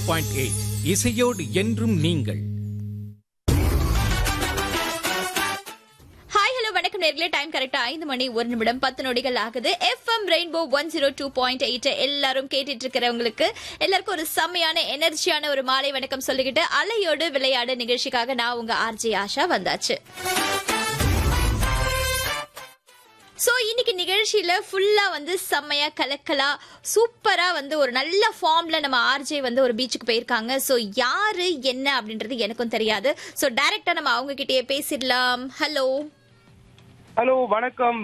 Point eight இசையோடு என்றும் நீங்கள் ஹாய் ஹலோ வணக்கம் நேர்களே டைம் கரெக்டா ஐந்து மணி ஒரு நிமிடம் பத்து நொடிகள் ஆகுது FM rainbow one zero two point eight எல்லாரும் கேட்டுட்டு இருக்கிறவங்களுக்கு எல்லாருக்கும் ஒரு செம்மையான எனர்ஜியான ஒரு மாலை வணக்கம் சொல்லிக்கிட்டு அலையோடு விளையாடு நிகழ்ச்சிக்காக நான் உங்க ஆர்ஜே ஆஷா வந்தாச்சு சோ இன்னைக்கு நிகழ்ச்சியில ஃபுல்லா வந்து செம்மையா கலக்கலா சூப்பரா வந்து ஒரு நல்ல ஃபார்ம்ல நம்ம ஆர்ஜே வந்து ஒரு பீச்சுக்கு போயிருக்காங்க சோ யாரு என்ன அப்படின்றது எனக்கும் தெரியாது சோ டைரக்டா நம்ம அவங்க கிட்டயே பேசிடலாம் ஹலோ ஹலோ வணக்கம்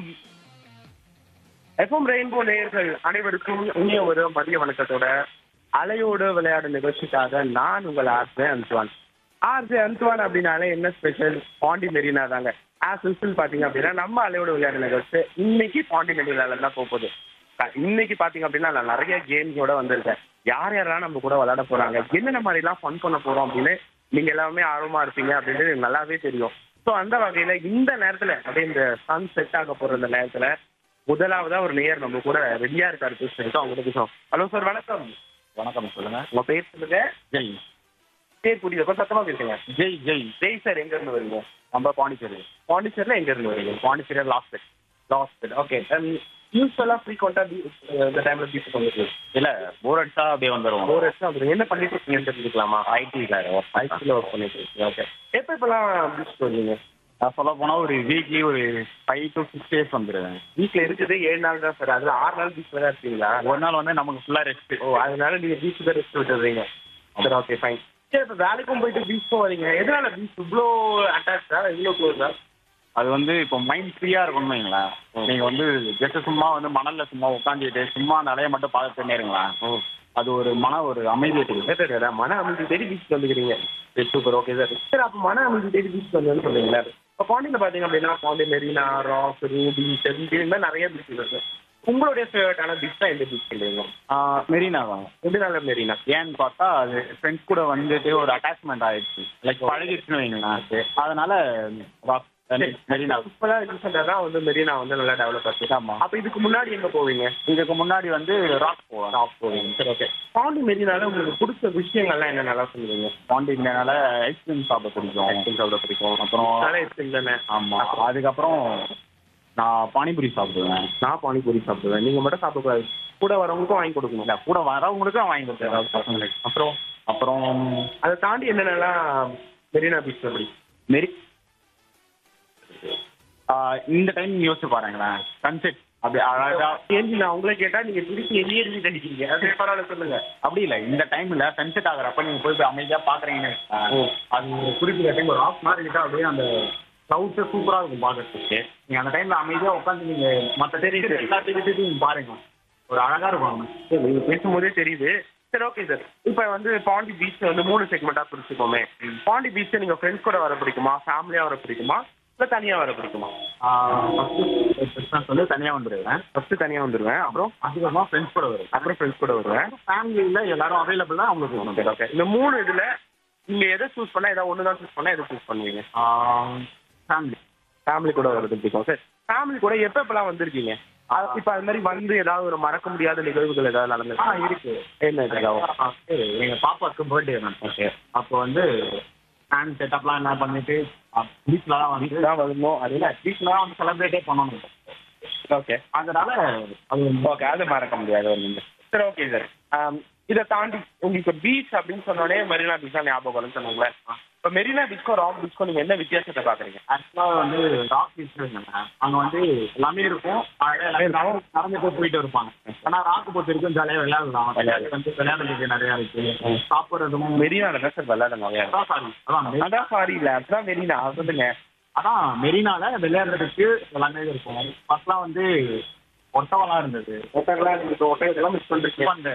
எஃப்எம் ரெயின்போ நேயர்கள் அனைவருக்கும் இனிய ஒரு மதிய வணக்கத்தோட அலையோடு விளையாடு நிகழ்ச்சிக்காக நான் உங்கள் ஆர்ஜே அந்துவான் ஆர்ஜே அந்துவான் அப்படின்னாலே என்ன ஸ்பெஷல் பாண்டி மெரினா தாங்க ஆஸ் யூஸ்வல் பாத்தீங்க அப்படின்னா நம்ம அலையோடு விளையாடு நிகழ்ச்சி இன்னைக்கு பாண்டி மெரினால தான் போக போகுது அஹ் இன்னைக்கு பாத்தீங்க அப்படின்னா நான் நிறைய கேம்ஸோட வந்திருக்கேன் யார் யாரெல்லாம் நம்ம கூட விளையாட போறாங்க என்னென்ன மாதிரி எல்லாம் ஃபன் பண்ண போறோம் அப்படின்னு நீங்க எல்லாமே ஆர்வமா இருப்பீங்க அப்படின்றது எனக்கு நல்லாவே தெரியும் ஸோ அந்த வகையில இந்த நேரத்துல அப்படியே இந்த சன் செட் ஆக போற இந்த நேரத்துல முதலாவதா ஒரு நேயர் நம்ம கூட ரெடியா இருக்காரு பேசுறதுக்கு அவங்க பேசுவோம் ஹலோ சார் வணக்கம் வணக்கம் சொல்லுங்க உங்க பேர் சொல்லுங்க ஜெய் பேர் புரியுது கொஞ்சம் சத்தமா பேசுங்க ஜெய் ஜெய் ஜெய் சார் எங்க இருந்து வரீங்க நம்ம பாண்டிச்சேரி பாண்டிச்சேரியில எங்க இருந்து வரீங்க பாண்டிச்சேரி லாஸ்ட் லாஸ்ட் ஓகே யூஸ்வலா ஃப்ரீக்வெண்டா இந்த டைம்ல பீச் பண்ணுறது இல்ல போர் அடிச்சா அப்படியே வந்துரும் ஒரு வருஷம் அப்படி என்ன பண்ணிட்டு இருக்கீங்கன்னு தெரிஞ்சுக்கலாமா ஐடில ஐடில ஒர்க் பண்ணிட்டு இருக்கீங்க ஓகே எப்ப இப்பெல்லாம் பீச் வருவீங்க நான் சொல்ல போனா ஒரு வீக்லி ஒரு ஃபைவ் டு சிக்ஸ் டேஸ் வந்துருவேன் வீட்ல இருக்குது ஏழு நாள் தான் சார் அதுல ஆறு நாள் பீச்ல தான் இருக்கீங்களா ஒரு நாள் வந்து நமக்கு ஃபுல்லா ரெஸ்ட் ஓ அதனால நீங்க பீச் தான் ரெஸ்ட் விட்டுறீங்க சரி ஓகே ஃபைன் சரி இப்ப வேலைக்கும் போயிட்டு பீச்சுக்கும் வரீங்க எதனால பீச் இவ்வளோ அட்டாச்சா இவ்வளோ க்ளோஸா அது வந்து இப்போ மைண்ட் ஃப்ரீயா இருக்கும்னு வைங்களேன் நீங்க வந்து ஜஸ்ட் சும்மா வந்து மணல்ல சும்மா உட்காந்துட்டு சும்மா அந்த அலைய மட்டும் பார்த்துட்டு நேருங்களேன் அது ஒரு மன ஒரு அமைதி இருக்குது மன அமைதி தேடி பீச் வந்துக்கிறீங்க சரி சூப்பர் ஓகே சார் சார் அப்போ மன அமைதி தேடி பீச் வந்து சொல்றீங்களா இப்போ பாண்டியில் பார்த்தீங்க அப்படின்னா பாண்டி மெரினா ராக் ரூபி செம்பி இந்த மாதிரி நிறைய பீச் இருக்கு உங்களுடைய ஃபேவரட்டான பீச் தான் எந்த பீச் இல்லைங்க மெரினா தான் எதனால மெரினா ஏன்னு பார்த்தா அது ஃப்ரெண்ட்ஸ் கூட வந்துட்டு ஒரு அட்டாச்மெண்ட் ஆயிடுச்சு லைக் பழகிடுச்சுன்னு வைங்களேன் அதனால rock- மெரினா இப்போதான் ரீசெண்டாக தான் வந்து மெரினா வந்து நல்லா டெவலப் ஆச்சு ஆமா அப்போ இதுக்கு முன்னாடி எங்க போவீங்க இதுக்கு முன்னாடி வந்து ராக் போவேன் ராக் போவீங்க சரி ஓகே பாண்டி மெரினால உங்களுக்கு பிடிச்ச விஷயங்கள்லாம் என்ன நல்லா சொல்லுவீங்க பாண்டிங்கனால ஐஸ்கிரீம் சாப்பிட பிடிக்கும் ஐஸ்கிரீம் சாப்பிட பிடிக்கும் அப்புறம் நல்லா ஐஸ்கிரீம் தானே ஆமா அதுக்கப்புறம் நான் பானிபூரி சாப்பிடுவேன் நான் பானிபூரி சாப்பிடுவேன் நீங்க மட்டும் சாப்பிடக்கூடாது கூட வரவங்களுக்கும் வாங்கி கொடுக்கணும் இல்ல கூட வரவங்களுக்கும் வாங்கி கொடுத்தேன் பசங்களுக்கு அப்புறம் அப்புறம் அதை தாண்டி என்னென்னலாம் மெரினா பீச் அப்படி மெரி ஆஹ் இந்த டைம் யோசிச்சு பாருங்களேன் சன்செட் அப்படி அழகா கேள்வி நான் உங்களை கேட்டா நீங்க திருப்பி எண்ணி எண்ணி அடிக்கிறீங்க அது பரவாயில்ல சொல்லுங்க அப்படி இல்ல இந்த டைம்ல சன்செட் ஆகுறப்ப நீங்க போய் போய் அமைதியா பாக்குறீங்கன்னு வச்சுக்கோங்க. அது ஒரு குறிப்பிட்ட டைம் ஒரு ஆஃப் மாதிரி கிட்ட அப்படியே அந்த கிளவுட்ஸ் சூப்பரா இருக்கும் பாக்குறதுக்கு நீங்க அந்த டைம்ல அமைதியா உட்காந்து நீங்க மத்த தெரியுது எல்லாத்தையும் நீங்க பாருங்க ஒரு அழகா இருக்கும் சரி, நீங்க பேசும்போதே தெரியுது சரி ஓகே சார் இப்போ வந்து பாண்டி பீச் வந்து மூணு செக்மெண்டா பிரிச்சுக்கோமே பாண்டி பீச் நீங்க ஃப்ரெண்ட்ஸ் கூட வர பிடிக்குமா ஃபேமிலியா வர பிடிக்குமா இல்ல தனியா வர பிடிக்குமா ஃபர்ஸ்ட் வந்து தனியா வந்துருவேன் ஃபர்ஸ்ட் தனியா வந்துருவேன் அப்புறம் அதுக்கப்புறமா ஃப்ரெண்ட்ஸ் கூட வருவேன் அப்புறம் ஃப்ரெண்ட்ஸ் கூட வருவேன் ஃபேமிலியில எல்லாரும் அவைலபிள் தான் அவங்களுக்கு சரி வேணும் ஓகே இந்த மூணு இதுல நீங்க எதை சூஸ் பண்ணா ஏதாவது ஒன்று தான் சூஸ் பண்ணா எதை சூஸ் பண்ணுவீங்க ஃபேமிலி ஃபேமிலி கூட வரது பிடிக்கும் சார் ஃபேமிலி கூட எப்போ எப்பெல்லாம் வந்திருக்கீங்க அது- இப்ப அது மாதிரி வந்து ஏதாவது ஒரு மறக்க முடியாத நிகழ்வுகள் ஏதாவது ஆ நடந்து இருக்கு என்ன இது ஏதாவது? எங்க பாப்பாவுக்கு பர்த்டே ஓகே அப்போ வந்து ஹேண்ட் செட்டப்லாம் என்ன பண்ணிட்டு பீச்லாம் வந்து தான் வரணும் அது இல்ல பீச்லாம் வந்து செலிப்ரேட்டே பண்ணணும் ஓகே அதனால அது ஓகே அது மறக்க முடியாது ஒரு நிமிஷம் சரி ஓகே சார் இதை தாண்டி உங்களுக்கு பீச் அப்படின்னு சொன்னோடனே மெரினா பீச் தான் ஞாபகம் வரும்னு சொன்னாங்களே இப்போ மெரினா பீச்க்கும் ராக் பீச்க்கும் நீங்க என்ன வித்தியாசத்தை பாக்குறீங்க ஆக்சுவலா வந்து ராக் பீச் அங்க வந்து எல்லாமே இருக்கும் அழகா எல்லாமே நடந்து- நடந்துட்டு போயிட்டு இருப்பாங்க ஆனா ராக் பொறுத்த வரைக்கும் ஜாலியா விளையாடலாம் வந்து விளையாடுறதுக்கு நிறைய இருக்கு சாப்பிடுறதும் மெரினால தான் சார் விளையாடணும் நிறையா அதான் சாரி அதான் மெரி- அதான் சாரி இல்ல அதுதான் மெரினா சொல்லுங்க அதான் மெரினால விளையாடுறதுக்கு எல்லாமே இருக்கும் ஃபர்ஸ்ட்லாம் வந்து ஒட்டவெல்லாம் இருந்தது ஒட்டகலாம் நீங்க ஒட்டகத்தெல்லாம் மிஸ் பண்றீங்க அந்த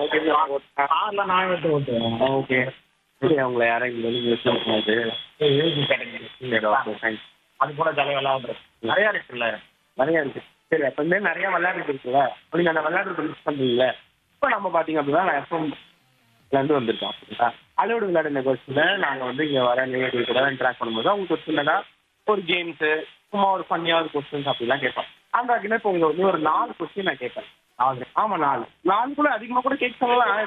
கார்ல நான் எடுத்து ஓட்டுவேன் ஓகே சரி அவங்கள யாரும் இங்க வந்து மிஸ் பண்ணாது ஏஜி கேட்டகரி அது கூட ஜாலியா விளையாடுறது நிறைய இருக்குல்ல நிறைய இருக்கு சரி அப்ப இந்த நிறைய விளையாடுறது இருக்குல்ல நீங்க அந்த விளையாடுறது மிஸ் பண்றீங்கல்ல இப்போ நம்ம பாத்தீங்க அப்படின்னா நான் எஃப்எம் இருந்து வந்திருக்கோம் அப்படிங்களா அதோட விளையாடு நிகழ்ச்சியில நாங்க வந்து இங்க வர நேர்கள் கூட இன்டராக்ட் பண்ணும்போது அவங்க ஒரு சின்னதா ஒரு கேம்ஸ் சும்மா ஒரு ஃபன்னியாவது கொஸ்டின்ஸ் அப்படிலாம் கேட்போம் அந்த வகையில இப்போ உங்க வந்து ஒரு நாலு கொஸ்டின் நான் கேட்பேன் நாலு ஆமா நாலு நாலு கூட அதிகமா கூட கேட்க சொல்லலாம்